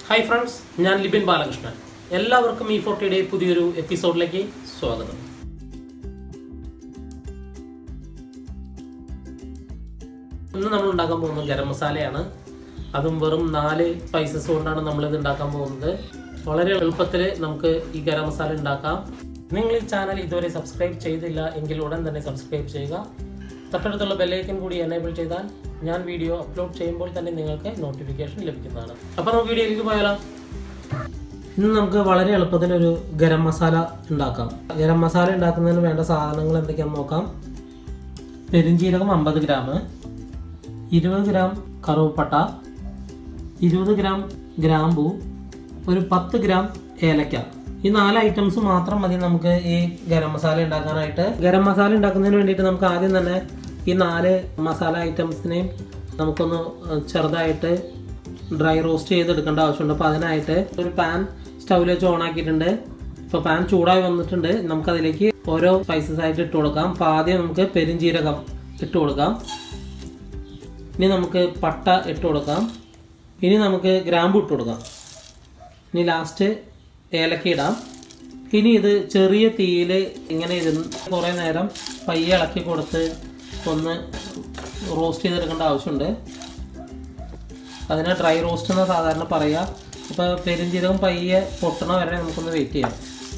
hi friends ഞാൻ ലിബിൻ ബാലകൃഷ്ണൻ എല്ലാവർക്കും ഈ ഫോർട്ടിയുടെ പുതിയൊരു എപ്പിസോഡിലേക്ക് സ്വാഗതം ഇന്ന് നമ്മൾ ഉണ്ടാക്കാൻ പോകുന്നത് ഗരം മസാലയാണ് അതും വെറും നാല് സ്പൈസസ് കൊണ്ടാണ് നമ്മളിത് ഉണ്ടാക്കാൻ പോകുന്നത് വളരെ എളുപ്പത്തിൽ നമുക്ക് ഈ ഗരം മസാല ഉണ്ടാക്കാം നിങ്ങൾ ഈ ചാനൽ ഇതുവരെ സബ്സ്ക്രൈബ് ചെയ്തില്ല എങ്കിൽ ഉടൻ തന്നെ സബ്സ്ക്രൈബ് ചെയ്യുക തൊട്ടടുത്തുള്ള ബെല്ലൈക്കൻ കൂടി എനേബിൾ ചെയ്താൽ ഞാൻ വീഡിയോ അപ്ലോഡ് ചെയ്യുമ്പോൾ തന്നെ നിങ്ങൾക്ക് നോട്ടിഫിക്കേഷൻ ലഭിക്കുന്നതാണ് അപ്പോൾ നമുക്ക് വീഡിയോയിലേക്ക് പോയാലോ ഇന്ന് നമുക്ക് വളരെ എളുപ്പത്തിൽ ഒരു ഗരം മസാല ഉണ്ടാക്കാം ഗരം മസാല ഉണ്ടാക്കുന്നതിന് വേണ്ട സാധനങ്ങൾ എന്തൊക്കെയാണെന്ന് നോക്കാം പെരിഞ്ജീരകം അമ്പത് ഗ്രാം ഇരുപത് ഗ്രാം കറുവപ്പട്ട ഇരുപത് ഗ്രാം ഗ്രാമ്പു ഒരു പത്ത് ഗ്രാം ഏലക്ക ഈ നാല് ഐറ്റംസ് മാത്രം മതി നമുക്ക് ഈ ഗരം മസാല ഉണ്ടാക്കാനായിട്ട് ഗരം മസാല ഉണ്ടാക്കുന്നതിന് വേണ്ടിയിട്ട് നമുക്ക് ആദ്യം തന്നെ ഈ നാല് മസാല ഐറ്റംസിനെയും നമുക്കൊന്ന് ചെറുതായിട്ട് ഡ്രൈ റോസ്റ്റ് ചെയ്തെടുക്കേണ്ട ആവശ്യമുണ്ട് അപ്പോൾ അതിനായിട്ട് ഒരു പാൻ സ്റ്റൗവിൽ വെച്ച് ഓൺ ആക്കിയിട്ടുണ്ട് ഇപ്പോൾ പാൻ ചൂടായി വന്നിട്ടുണ്ട് നമുക്കതിലേക്ക് ഓരോ സ്പൈസസ് ആയിട്ട് ഇട്ട് കൊടുക്കാം അപ്പോൾ ആദ്യം നമുക്ക് പെരിഞ്ജീരകം ഇട്ട് കൊടുക്കാം ഇനി നമുക്ക് പട്ട ഇട്ട് കൊടുക്കാം ഇനി നമുക്ക് ഗ്രാമ്പു ഇട്ട് കൊടുക്കാം ഇനി ലാസ്റ്റ് ഏലക്ക ഇടാം ഇനി ഇത് ചെറിയ തീയിൽ ഇങ്ങനെ ഇരുന്ന് കുറേ നേരം പയ്യെ ഇളക്കി കൊടുത്ത് ഒന്ന് റോസ്റ്റ് ചെയ്തെടുക്കേണ്ട ആവശ്യമുണ്ട് അതിനെ ഡ്രൈ റോസ്റ്റ് എന്ന് സാധാരണ പറയുക അപ്പോൾ പെരുംജീരകം പയ്യെ പൊട്ടണ വരെ നമുക്കൊന്ന് വെയിറ്റ് ചെയ്യാം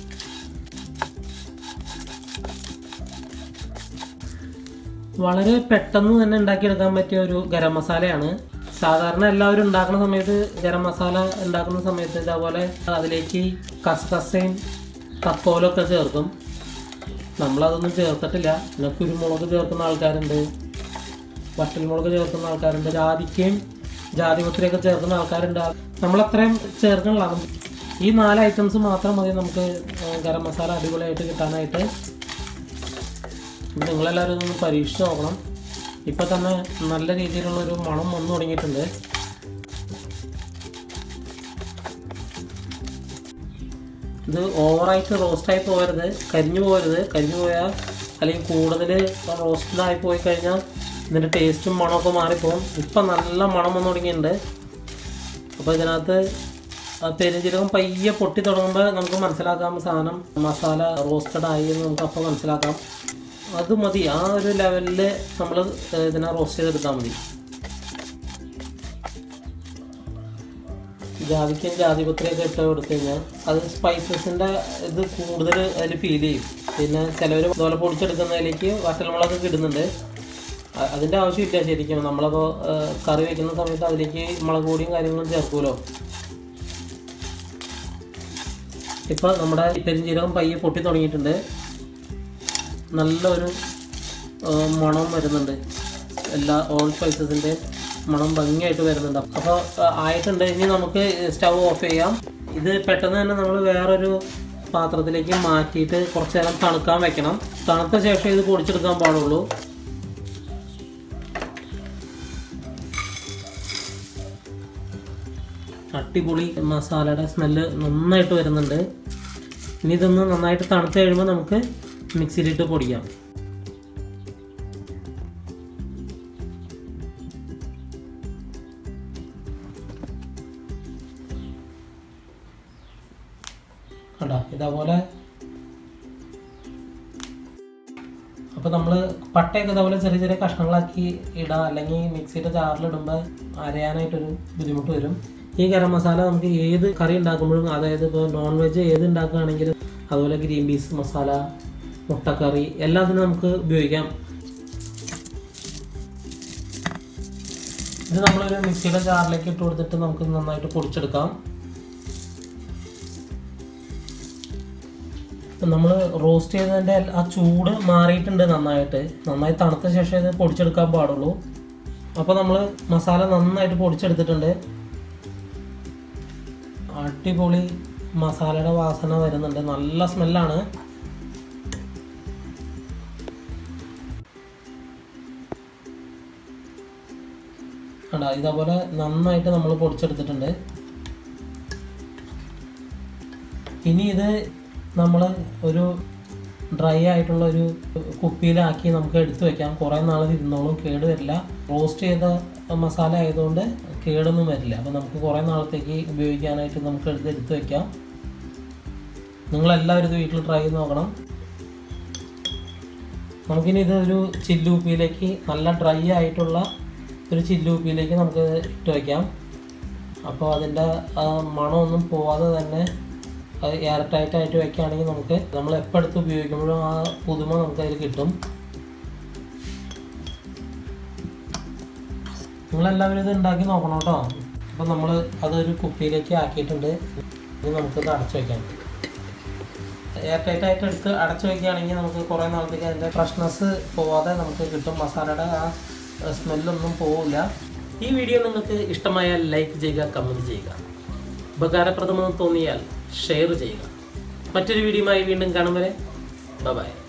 വളരെ പെട്ടെന്ന് തന്നെ ഉണ്ടാക്കിയെടുക്കാൻ പറ്റിയ ഒരു ഗരം മസാലയാണ് സാധാരണ എല്ലാവരും ഉണ്ടാക്കുന്ന സമയത്ത് ഗരം മസാല ഉണ്ടാക്കുന്ന സമയത്ത് ഇതേപോലെ അതിലേക്ക് കസകസയും തക്കോലൊക്കെ ചേർക്കും നമ്മളതൊന്നും ചേർത്തിട്ടില്ല പിന്നെ കുരുമുളക് ചേർക്കുന്ന ആൾക്കാരുണ്ട് വറ്റൽമുളക് ചേർക്കുന്ന ആൾക്കാരുണ്ട് ജാതിക്കയും ജാതിപത്രിയൊക്കെ ചേർക്കുന്ന ആൾക്കാരുണ്ട് നമ്മളത്രയും ചേർക്കണില്ല ഈ നാല് ഐറ്റംസ് മാത്രം മതി നമുക്ക് ഗരം മസാല അടിപൊളിയായിട്ട് കിട്ടാനായിട്ട് നിങ്ങളെല്ലാവരും ഇതൊന്ന് പരീക്ഷിച്ച് നോക്കണം ഇപ്പം തന്നെ നല്ല രീതിയിലുള്ള ഒരു മണം വന്നു തുടങ്ങിയിട്ടുണ്ട് ഇത് ഓവറായിട്ട് റോസ്റ്റായി പോകരുത് കരിഞ്ഞു പോകരുത് കരിഞ്ഞു പോയാൽ അല്ലെങ്കിൽ കൂടുതൽ റോസ്റ്റഡായി പോയി കഴിഞ്ഞാൽ ഇതിൻ്റെ ടേസ്റ്റും മണമൊക്കെ മാറിപ്പോകും ഇപ്പം നല്ല മണം വന്നു തുടങ്ങിയിട്ടുണ്ട് അപ്പോൾ ഇതിനകത്ത് ആ പെരുംജീരകം പയ്യെ പൊട്ടി തുടങ്ങുമ്പോൾ നമുക്ക് മനസ്സിലാക്കാം സാധനം മസാല റോസ്റ്റഡ് ആയി എന്ന് നമുക്ക് അപ്പോൾ മനസ്സിലാക്കാം അത് മതി ആ ഒരു ലെവലിൽ നമ്മൾ ഇതിനെ റോസ്റ്റ് ചെയ്തെടുത്താൽ മതി ജാതിക്കും ജാതിപത്രിയൊക്കെ ഇട്ട് കൊടുത്തു കഴിഞ്ഞാൽ അത് സ്പൈസസിൻ്റെ ഇത് കൂടുതൽ അതിൽ ഫീൽ ചെയ്യും പിന്നെ ചിലവർ ഇതുപോലെ പൊടിച്ചെടുക്കുന്നതിലേക്ക് വറ്റൽമുളകൊക്കെ ഇടുന്നുണ്ട് അ- അതിൻ്റെ ആവശ്യമില്ല ശരിക്കും നമ്മളപ്പോൾ കറി വെക്കുന്ന സമയത്ത് അതിലേക്ക് മുളക് പൊടിയും കാര്യങ്ങളും ചേർക്കുമല്ലോ ഇപ്പോൾ നമ്മുടെ പെരുംജീരകം പയ്യെ പൊട്ടി തുടങ്ങിയിട്ടുണ്ട് നല്ലൊരു ആ, മണം വരുന്നുണ്ട് എല്ലാ ഓൾ സ്പൈസസിൻ്റെ മണം ഭംഗിയായിട്ട് വരുന്നുണ്ട് അപ്പോൾ ആയിട്ടുണ്ട് ഇനി നമുക്ക് സ്റ്റവ് ഓഫ് ചെയ്യാം ഇത് പെട്ടെന്ന് തന്നെ നമ്മൾ വേറൊരു പാത്രത്തിലേക്ക് മാറ്റിയിട്ട് കുറച്ച് നേരം തണുക്കാൻ വെക്കണം തണുത്ത ശേഷം ഇത് പൊടിച്ചെടുക്കാൻ പാടുള്ളൂ അടിപൊളി മസാലയുടെ സ്മെല്ല് നന്നായിട്ട് വരുന്നുണ്ട് ഇനി ഇതൊന്ന് നന്നായിട്ട് തണുത്ത് കഴിയുമ്പോൾ നമുക്ക് മിക്സിയിലിട്ട് പൊടിക്കാം കണ്ടോ ഇതേപോലെ അപ്പോൾ നമ്മൾ പട്ടയൊക്കെ ഇതേപോലെ ചെറിയ ചെറിയ കഷ്ണങ്ങളാക്കി ഇടാം അല്ലെങ്കിൽ മിക്സിയുടെ ജാറിലിടുമ്പോൾ അരയാനായിട്ടൊരു ബുദ്ധിമുട്ട് വരും ഈ ഗരം മസാല നമുക്ക് ഏത് കറി ഉണ്ടാക്കുമ്പോഴും അതായത് ഇപ്പോൾ നോൺ വെജ് ഏത് ഉണ്ടാക്കുകയാണെങ്കിലും അതുപോലെ ഗ്രീൻ പീസ് മസാല മുട്ടക്കറി എല്ലാത്തിനും നമുക്ക് ഉപയോഗിക്കാം ഇത് നമ്മളൊരു മിക്സിയുടെ ജാറിലേക്ക് ഇട്ട് കൊടുത്തിട്ട് നമുക്ക് നന്നായിട്ട് പൊടിച്ചെടുക്കാം നമ്മൾ റോസ്റ്റ് ചെയ്തതിൻ്റെ ആ ചൂട് മാറിയിട്ടുണ്ട് നന്നായിട്ട് നന്നായി തണുത്ത ശേഷം ഇത് പൊടിച്ചെടുക്കാൻ പാടുള്ളൂ അപ്പോൾ നമ്മൾ മസാല നന്നായിട്ട് പൊടിച്ചെടുത്തിട്ടുണ്ട് അടിപൊളി മസാലയുടെ വാസന വരുന്നുണ്ട് നല്ല സ്മെല്ലാണ് കണ്ടോ ഇതേപോലെ നന്നായിട്ട് നമ്മൾ പൊടിച്ചെടുത്തിട്ടുണ്ട് ഇനി ഇത് നമ്മൾ ഒരു ഡ്രൈ ആയിട്ടുള്ള ഒരു കുപ്പിയിലാക്കി നമുക്ക് എടുത്തു വെക്കാം കുറേ നാൾ ഇരുന്നോളും കേട് വരില്ല റോസ്റ്റ് ചെയ്ത മസാല ആയതുകൊണ്ട് കേടൊന്നും വരില്ല അപ്പോൾ നമുക്ക് കുറേ നാളത്തേക്ക് ഉപയോഗിക്കാനായിട്ട് നമുക്ക് എടുത്ത് എടുത്ത് വെക്കാം നിങ്ങളെല്ലാവരും ഇത് വീട്ടിൽ ട്രൈ ചെയ്ത് നോക്കണം നമുക്കിനി ഇത് ഒരു ചില്ലുപ്പിയിലേക്ക് നല്ല ഡ്രൈ ആയിട്ടുള്ള ഒരു ചില്ലുപ്പിയിലേക്ക് നമുക്ക് ഇട്ട് വയ്ക്കാം അപ്പോൾ അതിൻ്റെ ആ മണമൊന്നും പോവാതെ തന്നെ അത് എയർ ടൈറ്റ് ആയിട്ട് വെക്കുകയാണെങ്കിൽ നമുക്ക് നമ്മൾ എപ്പോൾ എടുത്ത് ഉപയോഗിക്കുമ്പോഴും ആ പുതുമ നമുക്ക് അതിൽ കിട്ടും നിങ്ങളെല്ലാവരും ഇത് ഉണ്ടാക്കി നോക്കണം കേട്ടോ അപ്പോൾ നമ്മൾ അതൊരു കുപ്പിയിലേക്ക് ആക്കിയിട്ടുണ്ട് ഇനി നമുക്കിത് അടച്ചു വയ്ക്കാം എയർ ടൈറ്റ് ആയിട്ട് എടുത്ത് അടച്ചു വയ്ക്കുകയാണെങ്കിൽ നമുക്ക് കുറേ നാളത്തേക്ക് അതിൻ്റെ ഫ്രഷ്നെസ് പോവാതെ നമുക്ക് കിട്ടും മസാലയുടെ ആ സ്മെല്ലൊന്നും പോവില്ല ഈ വീഡിയോ നിങ്ങൾക്ക് ഇഷ്ടമായാൽ ലൈക്ക് ചെയ്യുക കമൻറ്റ് ചെയ്യുക ഉപകാരപ്രദമെന്ന് തോന്നിയാൽ ഷെയർ ചെയ്യുക മറ്റൊരു വീഡിയോയുമായി വീണ്ടും കാണും വരെ ബൈ